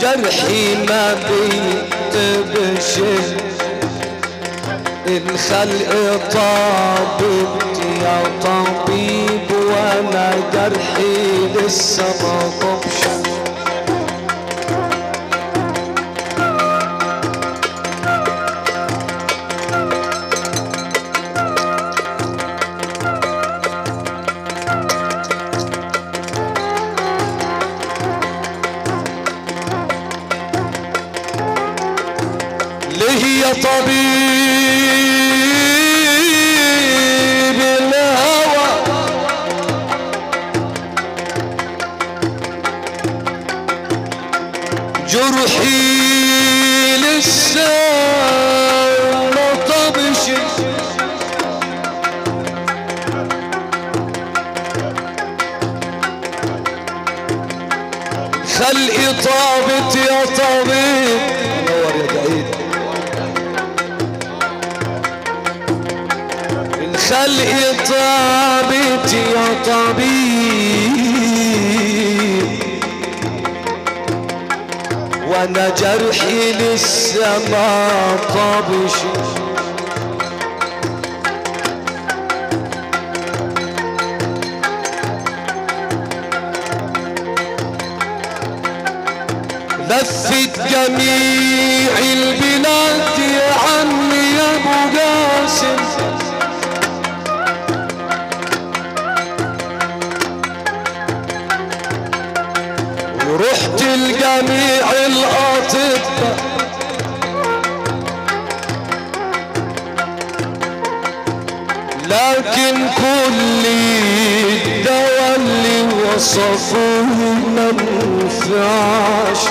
جرحي ما بيتبشر الخلق طابت يا طبيب وانا جرحي لسه ما طبش ليه يا طبيب الهوى جرحي لسه ما طبش خلقي طابت يا طبيب نور يا جعيد الخلق طابت يا طبيب وانا جرحي لسه ما طابش لفت جميع البلاد يا عمي يا ابو قاسم ورحت لجميع الاطباء لكن كل الدواء اللي وصفوه ما نفعش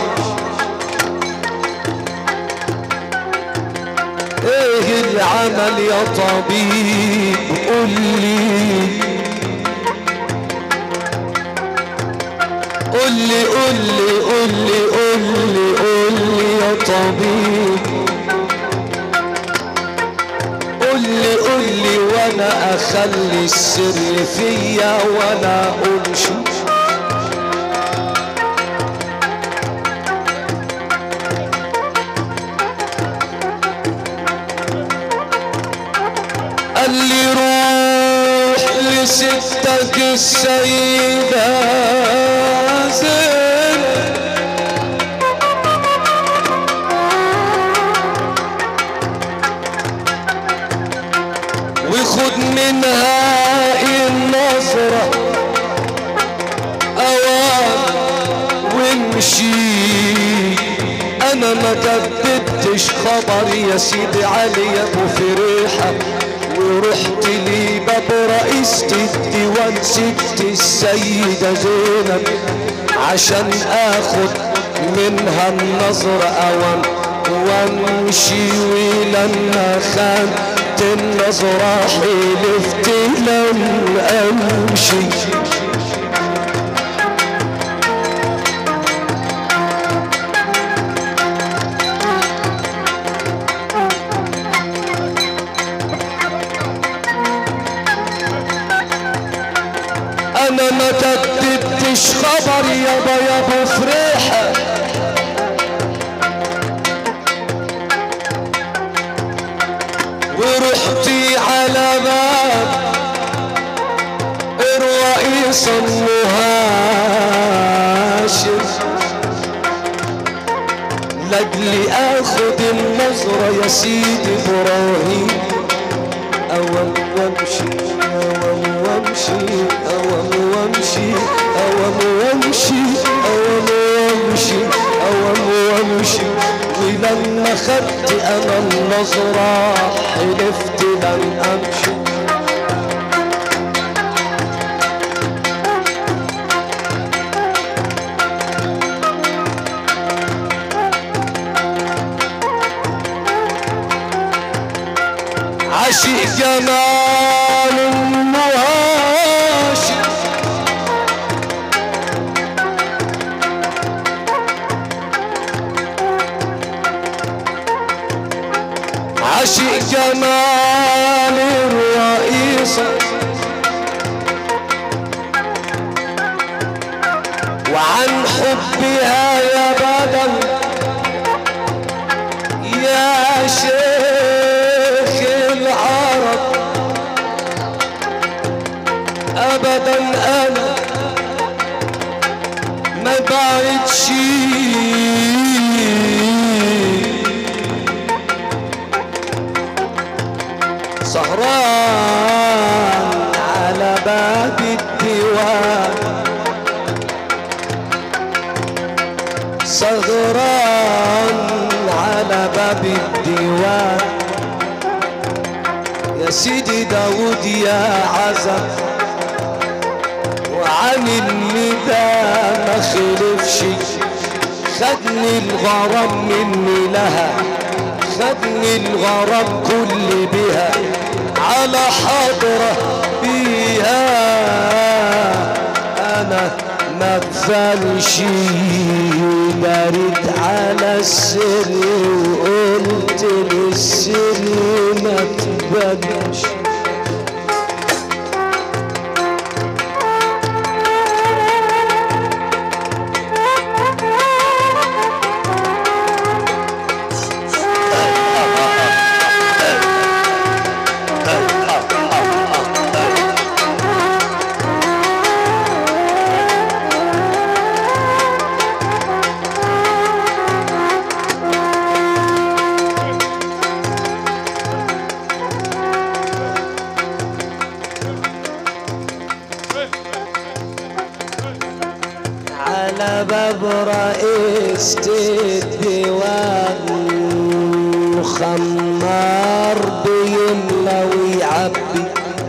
ايه العمل يا طبيب قول لي قول لي قول لي قول لي قول لي قول لي يا طبيب قول لي قول لي وانا اخلي السر فيا وانا اقول شو قال لي روح لستك السيدة زينب وخد منها النظرة أوان وامشي أنا ما كذبتش خبر يا سيدي علي يا أبو فريحة ورحت لي باب رئيسة الديوان ست السيدة زينب عشان اخد منها النظر اوان وامشي ولما خدت النظرة حلفت لن امشي انا ما كدبتش خبر يابا يا ابو فريحه ورحتي على باب الرئيس المهاشم لاجلي اخد النظرة يا سيدي ابراهيم اوام وامشي اوام وامشي اوام وامشي اوام وامشي اوام وامشي اوام وامشي ولما خدت انا النظرة حلفت لن امشي عشق جمال المهاشم عشق جمال الرئيسة وعن حبها يا بدل ابدا انا ما بعدش سهران على باب الديوان سهران على باب الديوان يا سيدي داود يا عزم وعن النداء ما خلفش خدني الغرام مني لها خدني الغرام كل بها على حضرة بيها انا ما بفلش دارت على السر وقلت للسر ما تبانش على باب رئيسة الديوان خمار بيملى ويعبي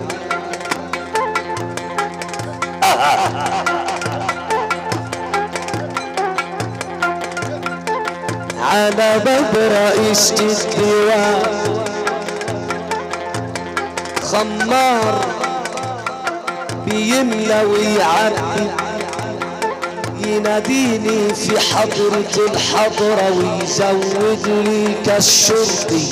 على باب رئيسة الديوان خمار بيملى ويعبي يناديني في حضرة الحضرة ويزود لي كالشرطي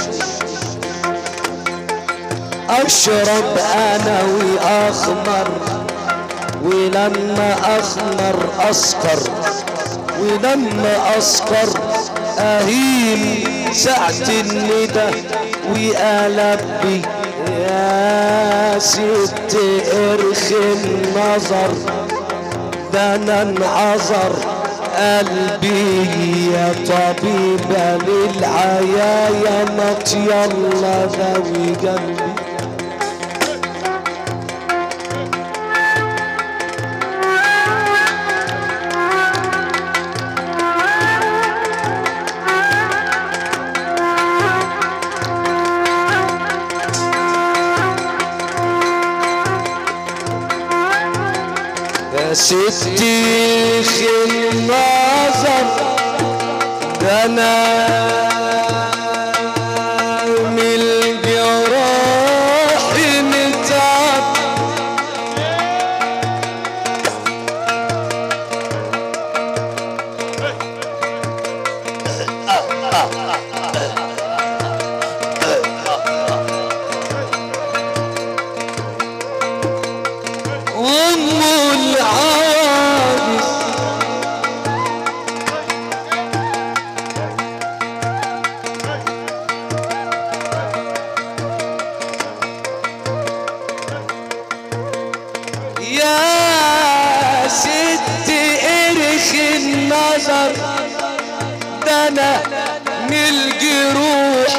اشرب انا واخمر ولما اخمر اسكر ولما اسكر اهيم ساعة الندى والبي يا ست ارخي النظر ده انا انعذر قلبي يا طبيبة للعيايا مات يلا ذوي قلبي يا ستي خل نظر ده انا من الجراح متعب ام العابس يا ست ارخ النظر ده انا من الجروح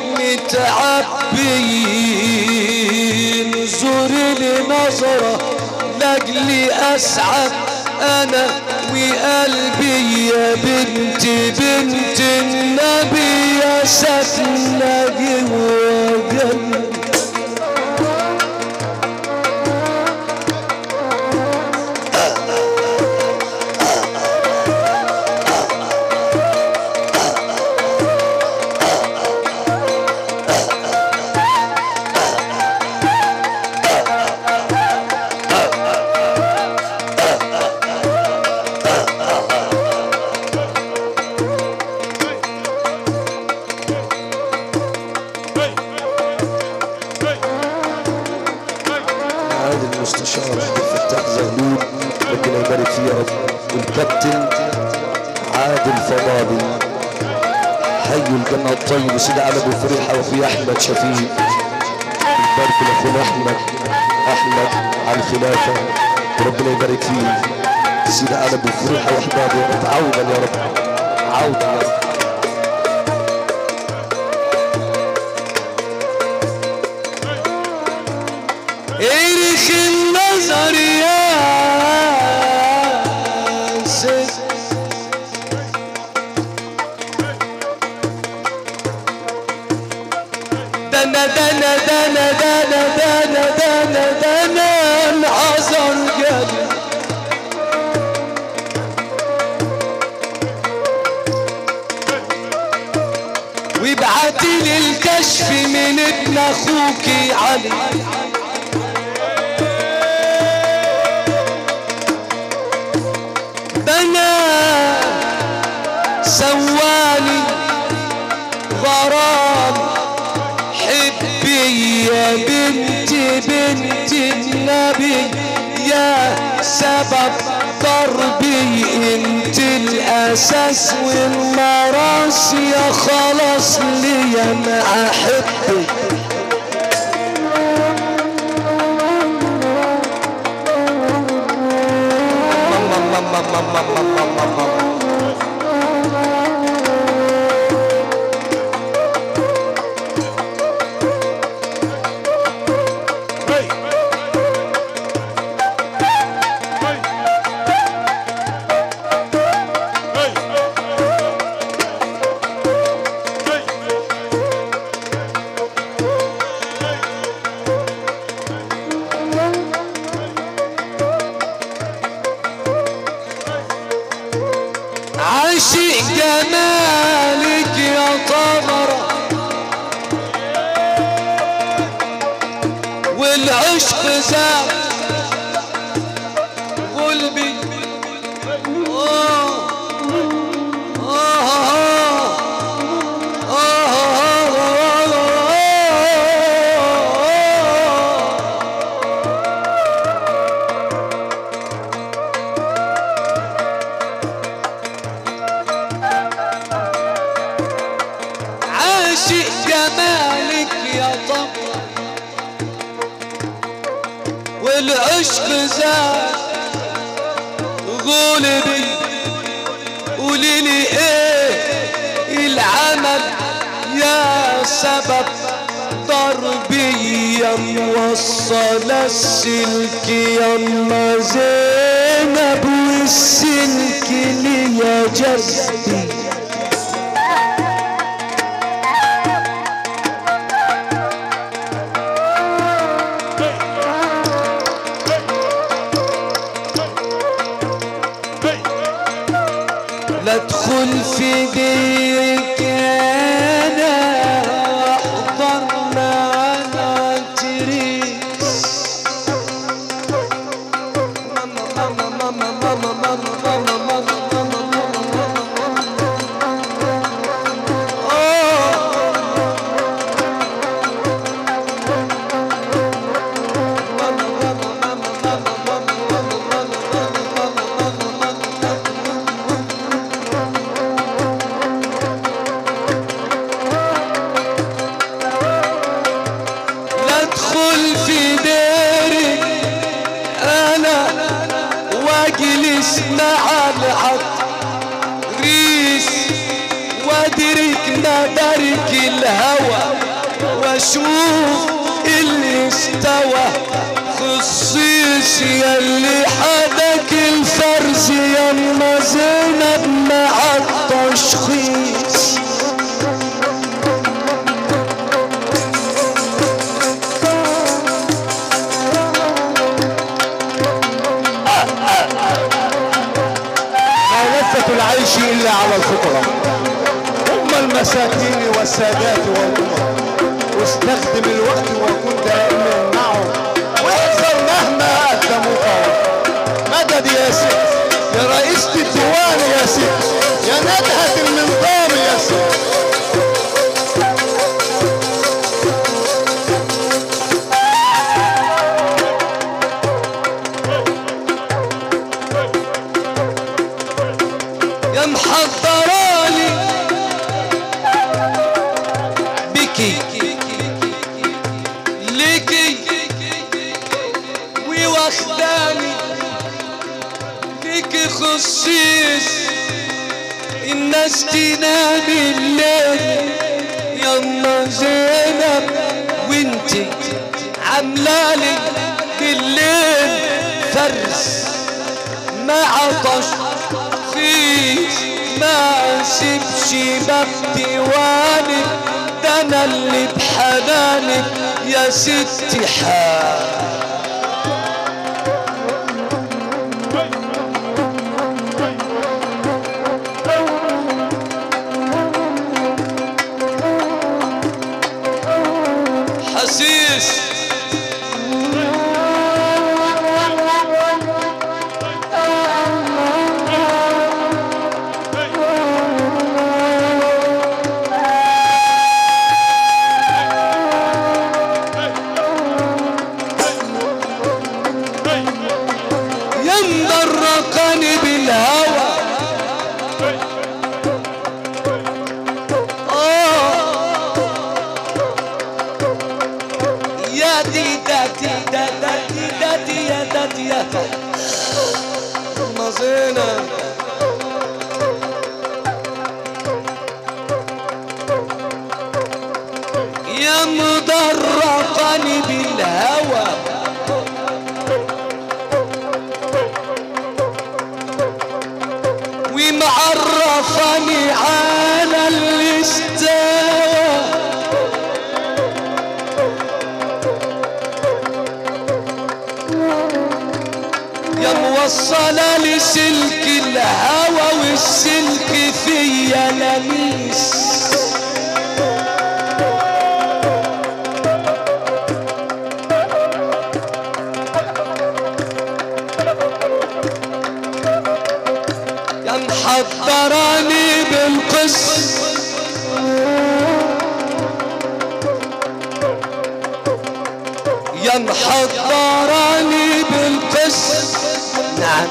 متعبين زور نظرة لاجلي اسعد انا وقلبي يا بنت بنت النبي يا سكنة جوا جنة عاد المستشار عبد الفتاح زغلول ربنا يبارك فيه يا رب والكابتن عادل فضالي حي الجنة الطيب وسيدي علي ابو فريحة واخويا احمد شفيق يبارك لاخونا احمد احمد على الخلافة ربنا يبارك فيه سيدنا على ابو فريحه واحبابه يا رب عودا يا رب عودا يا رب إرخ النظر يا ست دنا دنا دنا دنا دنا دنا دنا انعذر قلبي وابعتي لي الكشف من ابن اخوكي علي بنا سواني غرام حبي يا بنت بنت النبي يا سبب ضربي انت الاساس والمراس يا خلاص لي انا احبك عاشق جمالك يا قمر والعشق زاد قلبي آه آه آه آه آه عاشق جمالك يا طمر والعشق زاد غلبي قولي لي ايه العمل يا سبب ضربي يا موصل السلك يا ام زينب والسلك لي يا جدي لا ادخل في ديرك انا واحضر معنا تريس ماما ماما ماما ماما ماما ماما ماما ماما ماما آه. ماما ماما ماما ماما ماما ماما ماما ماما ماما لا ادخل في ديري انا واجلس مع العطريس وادرك مدارك الهوى واشوف اللي استوى خصيص يلي حدك الفرز يا ام زينب مع التشخيص ما لذة العيش إلا على الفطرة هم المساكين والسادات والأمراء واستخدم الوقت وكن دائما معهم واحذر مهما قدموا قوم مدد يا ست يا رئيسة الديوان يا ست يا ندهة النظام يا ست يا محضراني بكي ليكي وواخداني تخصيش الناس تنام الليل يما زينب وانتي عاملالي بالليل فرس ما عطش فيش ما سيبش باب ديواني ده انا اللي بحنانك يا ستي حال حسيس يا مدرقني بالهوى آه. يا دي دا دي دا دا دي دا دي يا دا دي يا دا أم زينب يا مدرقني بالهوى ومعرفني على الاستوى يا موصلة لسلك الهوى والسلك فيا لميس يا محضراني بالقص يا محضراني بالقص نعم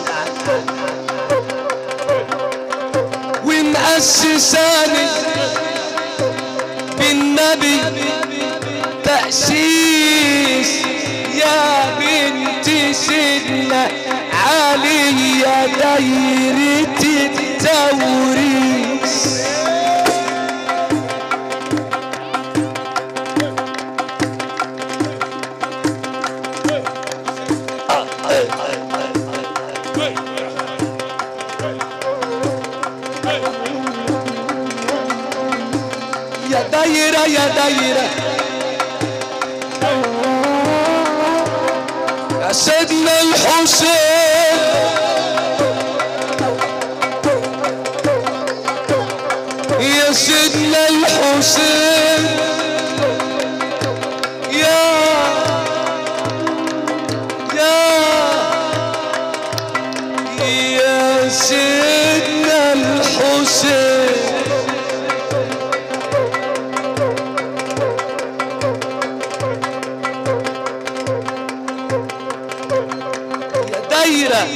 ومؤسساني بالنبي تأسيس يا بنت سيدنا علي يا دايرة التوريث يا دايرة يا دايرة يا سيدنا الحسين يا سيدنا الحسين يا يا يا سيدنا الحسين يا دايرة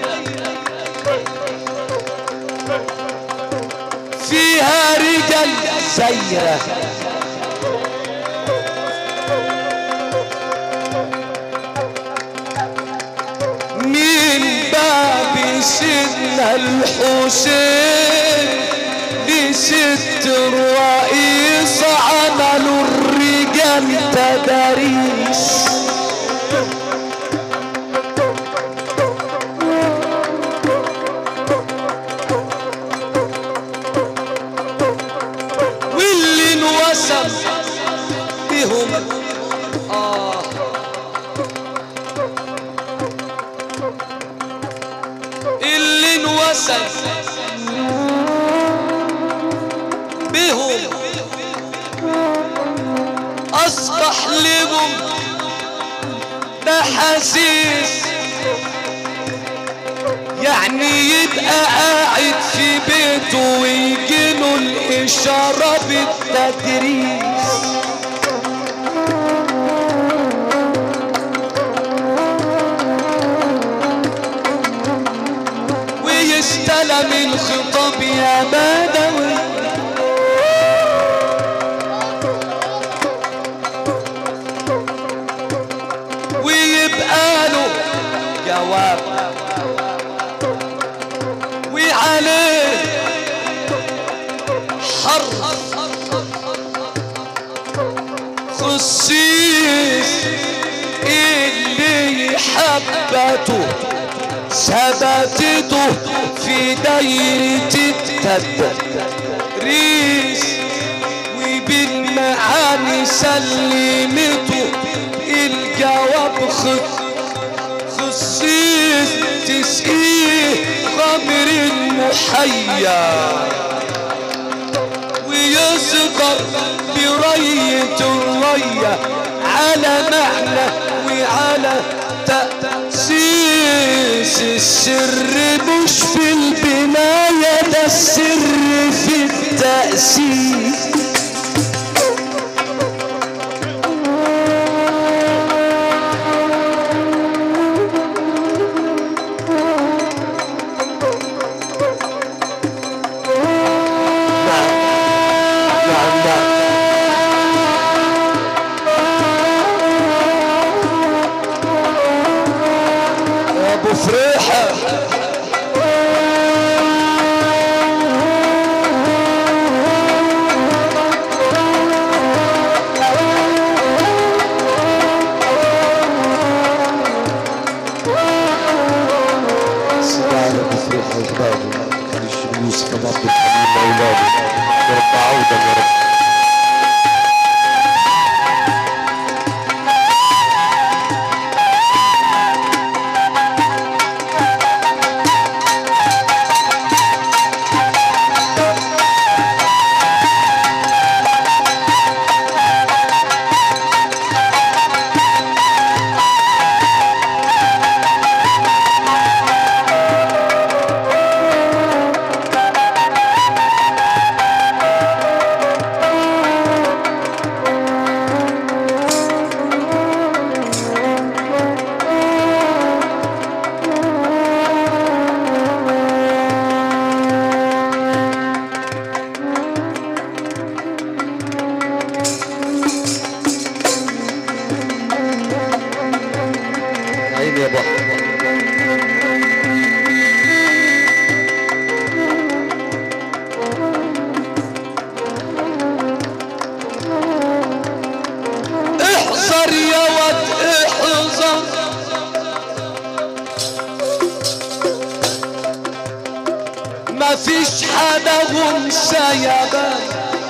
فيها رجال زيرة من باب سيدنا الحسين لست الرئيس عملوا الرجال تداريس واللي انوسم بهم آه اللي انوسم بهم أصبح لهم ده حسيس يعني يبقى قاعد في بيته ويجيله الإشارة بالتدريس ويستلم الخطاب يا بدوي ويبقى له جواب عليه حر خصيص اللي حبته ثبتته في دايرة التدريس وبالمعاني سلمته الجواب خط خصيص تسقيه خمر المحيا ويصغر براية الرية على معنى وعلى تأسيس السر مش في البناية ده السر في التأسيس نعم نعم يا ابو فريحه سيدي على بفريح وجبابه كان الشيخ يوسف بن عبد الحليم واولاده يا رب عودا يا رب عيني يا بحر احذر يا واد احذر ما فيش حدا غنسى يا بان